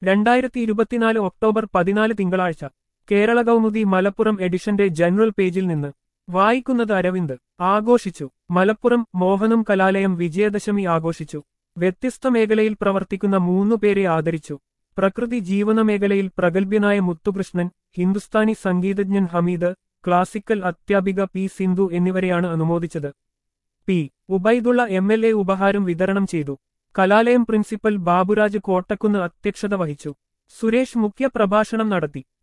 രണ്ടായിരത്തി ഇരുപത്തിനാല് ഒക്ടോബർ പതിനാല് തിങ്കളാഴ്ച കേരള കൗമുദി മലപ്പുറം എഡിഷന്റെ ജനറൽ പേജിൽ നിന്ന് വായിക്കുന്നത് അരവിന്ദ് ആഘോഷിച്ചു മലപ്പുറം മോഹനം കലാലയം വിജയദശമി ആഘോഷിച്ചു വ്യത്യസ്ത മേഖലയിൽ പ്രവർത്തിക്കുന്ന മൂന്നു പേരെ ആദരിച്ചു പ്രകൃതി ജീവന മേഖലയിൽ പ്രഗത്ഭ്യനായ മുത്തുകൃഷ്ണൻ ഹിന്ദുസ്ഥാനി സംഗീതജ്ഞൻ ഹമീദ് ക്ലാസിക്കൽ അധ്യാപിക പി സിന്ധു എന്നിവരെയാണ് അനുമോദിച്ചത് P Ubaidullah M L A ഉപഹാരം വിതരണം ചെയ്തു കലാലയം പ്രിൻസിപ്പൽ ബാബുരാജ് കോട്ടക്കുന്ന് അധ്യക്ഷത വഹിച്ചു സുരേഷ് മുഖ്യ പ്രഭാഷണം നടത്തി